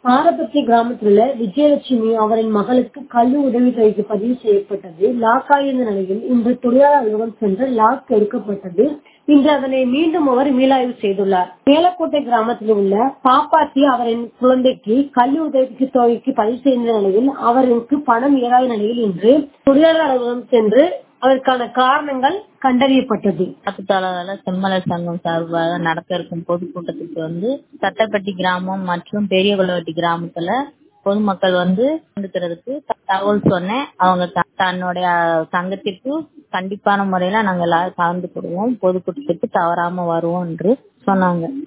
ஆரப்பட்டி கிராமத்தில் உள்ள விஜயலட்சுமி அவரின் மகளுக்கு கல்வி உதவித்தொகைக்கு பதிவு செய்யப்பட்டது லாக் ஆகியிருந்த நிலையில் இன்று தொழிலாளர் அலுவலகம் சென்று லாக் எடுக்கப்பட்டது இன்று அதனை மீண்டும் அவர் மீளாய்வு செய்துள்ளார் மேலக்கோட்டை கிராமத்தில் உள்ள பாப்பாத்தி அவரின் குழந்தைக்கு கல்வி உதவிக்கு தொகைக்கு பதிவு செய்த நிலையில் அவருக்கு பணம் ஏறாத நிலையில் இன்று தொழிலாளர் அலுவலகம் சென்று அதற்கான காரணங்கள் கண்டறியப்பட்டது காப்புத்தாளர் செம்மலர் சங்கம் சார்பாக நடக்க இருக்கும் பொதுக்கூட்டத்துக்கு வந்து சட்டப்பட்டி கிராமம் மற்றும் பெரிய கொள்ளவட்டி கிராமத்துல பொதுமக்கள் வந்து கலந்துக்கிறதுக்கு தகவல் சொன்னேன் அவங்க த- தன்னுடைய சங்கத்திற்கு கண்டிப்பான முறையில நாங்க எல்லாரும் கலந்துக்கிடுவோம் பொதுக்கூட்டத்துக்கு தவறாம வருவோம் என்று சொன்னாங்க